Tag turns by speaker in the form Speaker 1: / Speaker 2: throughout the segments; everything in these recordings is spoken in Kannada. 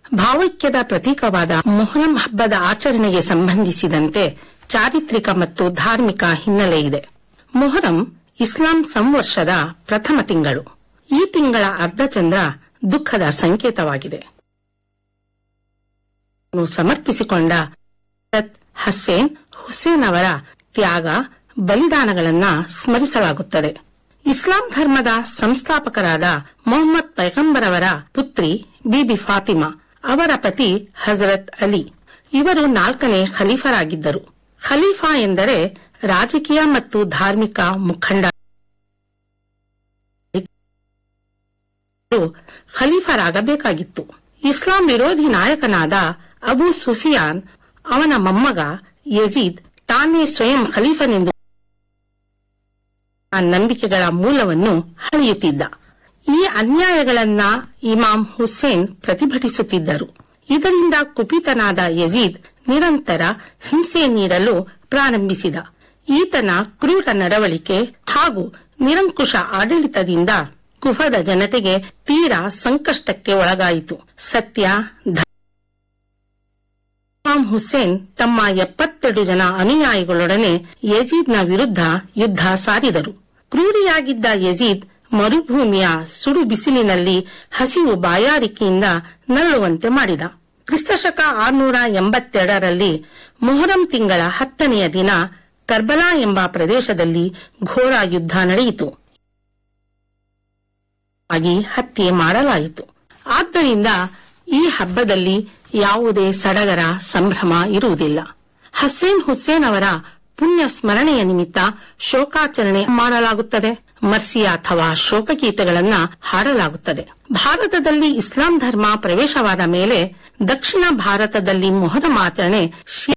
Speaker 1: ಭಾವೈಕ್ಯದ ಪ್ರತೀಕವಾದ ಮೊಹರಂ ಹಬ್ಬದ ಆಚರಣೆಗೆ ಸಂಬಂಧಿಸಿದಂತೆ ಚಾರಿತ್ರಿಕ ಮತ್ತು ಧಾರ್ಮಿಕ ಹಿನ್ನೆಲೆ ಇದೆ ಮೊಹರಂ ಇಸ್ಲಾಂ ಸಂವರ್ಷದ ಪ್ರಥಮ ತಿಂಗಳು ಈ ತಿಂಗಳ ಅರ್ಧಚಂದ್ರ ದುಃಖದ ಸಂಕೇತವಾಗಿದೆ ಸಮರ್ಪಿಸಿಕೊಂಡ ಹಜರತ್ ಹಸ್ಸೇನ್ ಹುಸೇನ್ ಅವರ ತ್ಯಾಗ ಬಲಿದಾನಗಳನ್ನ ಸ್ಮರಿಸಲಾಗುತ್ತದೆ ಇಸ್ಲಾಂ ಧರ್ಮದ ಸಂಸ್ಥಾಪಕರಾದ ಮೊಹಮ್ಮದ್ ಪೈಗಂಬರ್ ಅವರ ಪುತ್ರಿ ಬಿಬಿ ಫಾತಿಮಾ ಅವರ ಪತಿ ಹಜರತ್ ಅಲಿ ಇವರು ನಾಲ್ಕನೇ ಖಲೀಫರಾಗಿದ್ದರು ಖಲೀಫಾ ಎಂದರೆ ರಾಜಕೀಯ ಮತ್ತು ಧಾರ್ಮಿಕ ಮುಖಂಡ ಖಲೀಫರಾಗಬೇಕಾಗಿತ್ತು ಇಸ್ಲಾಂ ವಿರೋಧಿ ನಾಯಕನಾದ ಅಬು ಸುಫಿಯಾನ್ ಅವನ ಮೊಮ್ಮಗ ಯಜೀದ್ ತಾನೇ ಸ್ವಯಂ ಖಲೀಫನೆಂದು ಆ ನಂಬಿಕೆಗಳ ಮೂಲವನ್ನು ಹಳೆಯುತ್ತಿದ್ದ ಈ ಅನ್ಯಾಯಗಳನ್ನ ಇಮಾಮ್ ಹುಸೇನ್ ಪ್ರತಿಭಟಿಸುತ್ತಿದ್ದರು ಇದರಿಂದ ಕುಪಿತನಾದ ಯಜೀದ್ ನಿರಂತರ ಹಿಂಸೆ ನೀಡಲು ಪ್ರಾರಂಭಿಸಿದ ಈತನ ಕ್ರೂರ ನಡವಳಿಕೆ ಹಾಗೂ ನಿರಂಕುಶ ಆಡಳಿತದಿಂದ ಕುಹದ ಜನತೆಗೆ ತೀರಾ ಸಂಕಷ್ಟಕ್ಕೆ ಒಳಗಾಯಿತು ಸತ್ಯ ಧ- ಇಮಾಮ್ ಹುಸೇನ್ ತಮ್ಮ ಎಪ್ಪತ್ತೆರಡು ಜನ ಅನುಯಾಯಿಗಳೊಡನೆ ಯಜೀದ್ನ ವಿರುದ್ಧ ಯುದ್ಧ ಸಾರಿದರು ಕ್ರೂರಿಯಾಗಿದ್ದ ಯಜೀದ್ ಮರುಭೂಮಿಯ ಸುಡು ಬಿಸಿಲಿನಲ್ಲಿ ಹಸಿವು ಬಾಯಾರಿಕೆಯಿಂದ ನರಳುವಂತೆ ಮಾಡಿದ ಕ್ರಿಸ್ತಶಕ ಆರ್ನೂರ ಎಂಬತ್ತೆರಡರಲ್ಲಿ ಮೊಹರಂ ತಿಂಗಳ ಹತ್ತನೆಯ ದಿನ ಕರ್ಬಲಾ ಎಂಬ ಪ್ರದೇಶದಲ್ಲಿ ಘೋರ ಯುದ್ಧ ನಡೆಯಿತು ಆಗಿ ಹತ್ಯೆ ಮಾಡಲಾಯಿತು ಆದ್ದರಿಂದ ಈ ಹಬ್ಬದಲ್ಲಿ ಯಾವುದೇ ಸಡಗರ ಸಂಭ್ರಮ ಇರುವುದಿಲ್ಲ ಹಸ್ಸೇನ್ ಹುಸೇನ್ ಅವರ ಪುಣ್ಯ ಸ್ಮರಣೆಯ ನಿಮಿತ್ತ ಶೋಕಾಚರಣೆ ಮಾಡಲಾಗುತ್ತದೆ ಮರ್ಸಿಯ ಅಥವಾ ಶೋಕಗೀತೆಗಳನ್ನ ಹಾಡಲಾಗುತ್ತದೆ ಭಾರತದಲ್ಲಿ ಇಸ್ಲಾಂ ಧರ್ಮ ಪ್ರವೇಶವಾದ ಮೇಲೆ ದಕ್ಷಿಣ ಭಾರತದಲ್ಲಿ ಮೊಹರಂ ಆಚರಣೆ ಶಿ-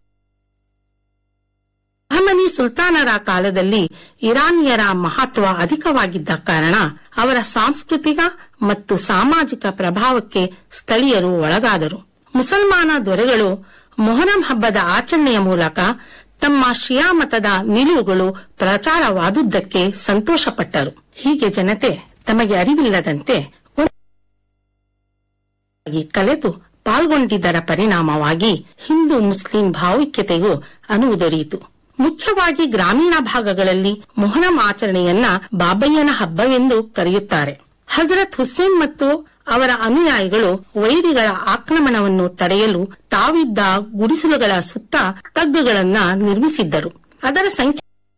Speaker 1: ಅಹಮನಿ ಸುಲ್ತಾನರ ಕಾಲದಲ್ಲಿ ಇರಾನಿಯರ ಮಹತ್ವ ಅಧಿಕವಾಗಿದ್ದ ಕಾರಣ ಅವರ ಸಾಂಸ್ಕೃತಿಕ ಮತ್ತು ಸಾಮಾಜಿಕ ಪ್ರಭಾವಕ್ಕೆ ಸ್ಥಳೀಯರು ಒಳಗಾದರು ಮುಸಲ್ಮಾನ ದೊರೆಗಳು ಮೊಹರಂ ಹಬ್ಬದ ಆಚರಣೆಯ ಮೂಲಕ ತಮ್ಮ ಶಿಯಾ ಮತದ ನಿಲುವುಗಳು ಪ್ರಚಾರವಾದುದಕ್ಕೆ ಸಂತೋಷಪಟ್ಟರು ಹೀಗೆ ಜನತೆ ತಮಗೆ ಅರಿವಿಲ್ಲದಂತೆ ಒಂದಾಗಿ ಕಲೆತು ಪಾಲ್ಗೊಂಡಿದ್ದರ ಪರಿಣಾಮವಾಗಿ ಹಿಂದೂ ಮುಸ್ಲಿಂ ಭಾವೈಕ್ಯತೆಗೂ ಅನುವು ದೊರೆಯಿತು ಮುಖ್ಯವಾಗಿ ಗ್ರಾಮೀಣ ಭಾಗಗಳಲ್ಲಿ ಮೊಹರಂ ಆಚರಣೆಯನ್ನ ಬಾಬಯ್ಯನ ಹಬ್ಬವೆಂದು ಕರೆಯುತ್ತಾರೆ ಹಜರತ್ ಹುಸೇನ್ ಮತ್ತು ಅವರ ಅನುಯಾಯಿಗಳು ವೈರಿಗಳ ಆಕ್ರಮಣವನ್ನು ತಡೆಯಲು ತಾವಿದ್ದ ಗುಡಿಸಲುಗಳ ಸುತ್ತ ತಗ್ಗುಗಳನ್ನ ನಿರ್ಮಿಸಿದ್ದರು ಅದರ ಸಂಖ್ಯೆ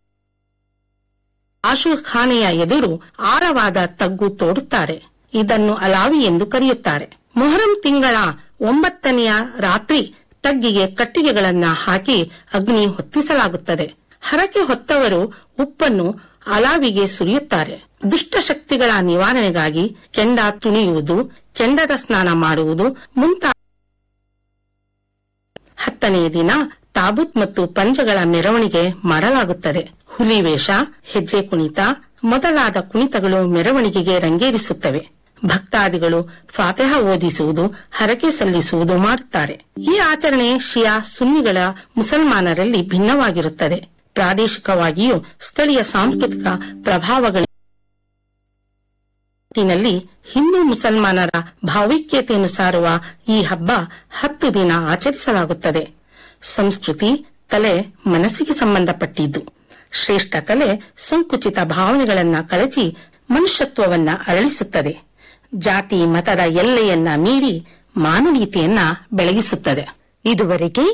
Speaker 1: ಆಶೂರ್ ಖಾನೆಯ ಎದುರು ಆಳವಾದ ತಗ್ಗು ತೋಡುತ್ತಾರೆ ಇದನ್ನು ಅಲಾವಿ ಎಂದು ಕರೆಯುತ್ತಾರೆ ಮೊಹರಂ ತಿಂಗಳ ಒಂಬತ್ತನೆಯ ರಾತ್ರಿ ತಗ್ಗಿಗೆ ಕಟ್ಟಿಗೆಗಳನ್ನ ಹಾಕಿ ಅಗ್ನಿ ಹೊತ್ತಿಸಲಾಗುತ್ತದೆ ಹರಕೆ ಹೊತ್ತವರು ಉಪ್ಪನ್ನು ಅಲಾವಿಗೆ ಸುರಿಯುತ್ತಾರೆ ದುಷ್ಟ ಶಕ್ತಿಗಳ ನಿವಾರಣೆಗಾಗಿ ಕೆಂಡ ತುಣಿಯುವುದು ಕೆಂಡದ ಸ್ನಾನ ಮಾಡುವುದು ಮುಂತಾದ ಹತ್ತನೆಯ ದಿನ ತಾಬೂತ್ ಮತ್ತು ಪಂಜಗಳ ಮೆರವಣಿಗೆ ಮಾಡಲಾಗುತ್ತದೆ ಹುಲಿ ವೇಷ ಹೆಜ್ಜೆ ಕುಣಿತ ಮೊದಲಾದ ಕುಣಿತಗಳು ಮೆರವಣಿಗೆಗೆ ರಂಗೇರಿಸುತ್ತವೆ ಭಕ್ತಾದಿಗಳು ಫಾತೆಹ ಓದಿಸುವುದು ಹರಕೆ ಸಲ್ಲಿಸುವುದು ಮಾಡುತ್ತಾರೆ ಈ ಆಚರಣೆ ಶಿಯಾ ಸುನ್ನಿಗಳ ಮುಸಲ್ಮಾನರಲ್ಲಿ ಭಿನ್ನವಾಗಿರುತ್ತದೆ ಪ್ರಾದೇಶಿಕವಾಗಿಯೂ ಸ್ಥಳೀಯ ಸಾಂಸ್ಕೃತಿಕ ಪ್ರಭಾವಗಳ ನಲ್ಲಿ ಹಿಂದೂ ಮುಸಲ್ಮಾನರ ಭಾವೈಕ್ಯತೆಯನ್ನು ಸಾರುವ ಈ ಹಬ್ಬ ಹತ್ತು ದಿನ ಆಚರಿಸಲಾಗುತ್ತದೆ ಸಂಸ್ಕೃತಿ ಕಲೆ ಮನಸ್ಸಿಗೆ ಸಂಬಂಧಪಟ್ಟಿದ್ದು ಶ್ರೇಷ್ಠ ಕಲೆ ಸಂಕುಚಿತ ಭಾವನೆಗಳನ್ನ ಕಳಚಿ ಮನುಷ್ಯತ್ವವನ್ನ ಅರಳಿಸುತ್ತದೆ ಜಾತಿ ಮತದ ಎಲ್ಲೆಯನ್ನ ಮೀರಿ ಮಾನವೀಯತೆಯನ್ನ ಬೆಳಗಿಸುತ್ತದೆ
Speaker 2: ಇದುವರೆಗೆ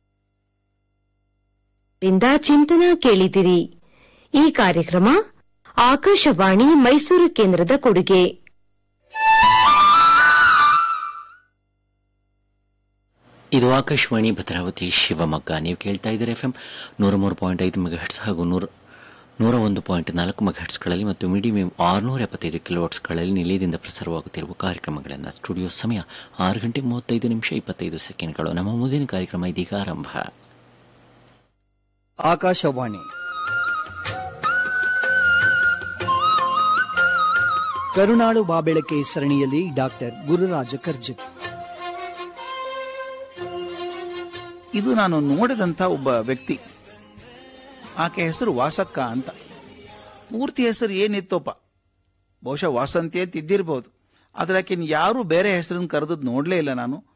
Speaker 2: ರಿಂದ ಚಿಂತನ ಕೇಳಿದಿರಿ ಈ ಕಾರ್ಯಕ್ರಮ ಆಕಾಶವಾಣಿ ಮೈಸೂರು ಕೇಂದ್ರದ ಕೊಡುಗೆ
Speaker 3: ಇದು ಆಕಾಶವಾಣಿ ಭದ್ರಾವತಿ ಶಿವಮೊಗ್ಗ ನೀವು ಕೇಳ್ತಾ ಇದ್ದೀರಿ ಎಫ್ ಎಂ ನೂರ ಮೂರು ಪಾಯಿಂಟ್ ಐದು ಮೆಗಾಹೆಟ್ಸ್ ಹಾಗೂ ನೂರ ನೂರ ಒಂದು ಪಾಯಿಂಟ್ ನಾಲ್ಕು ಮೆಗಾಹೆಟ್ಸ್ಗಳಲ್ಲಿ ಮತ್ತು ಮೀಡಿಯಂ ಆರುನೂರ ಎಪ್ಪತ್ತೈದು ಕಿಲೋವಾಟ್ಸ್ಗಳಲ್ಲಿ ನಿಲಯದಿಂದ ಪ್ರಸಾರವಾಗುತ್ತಿರುವ ಕಾರ್ಯಕ್ರಮಗಳನ್ನು ಸ್ಟುಡಿಯೋ ಸಮಯ ಆರು ಗಂಟೆ ಮೂವತ್ತೈದು ನಿಮಿಷ ಇಪ್ಪತ್ತೈದು ಸೆಕೆಂಡ್ಗಳು ನಮ್ಮ ಮುಂದಿನ ಕಾರ್ಯಕ್ರಮ ಇದೀಗ ಆರಂಭ
Speaker 4: ಆಕಾಶವಾಣಿ ಕರುನಾಡು ಬಾಬೆಳಕೆ ಸರಣಿಯಲ್ಲಿ ಡಾಕ್ಟರ್ ಗುರುರಾಜ ಕರ್ಜಗ್
Speaker 5: ಇದು ನಾನು ನೋಡಿದಂಥ ಒಬ್ಬ ವ್ಯಕ್ತಿ ಆಕೆ ಹೆಸರು ವಾಸಕ್ಕ ಅಂತ ಪೂರ್ತಿ ಹೆಸರು ಏನಿತ್ತೋಪ ಬಹುಶಃ ವಾಸಂತಿ ಅಂತ ಇದ್ದಿರ್ಬೋದು ಆದ್ರೆ ಆಕೆನ ಯಾರು ಬೇರೆ ಹೆಸರನ್ನು ಕರೆದದ್ದು ನೋಡಲೇ ಇಲ್ಲ ನಾನು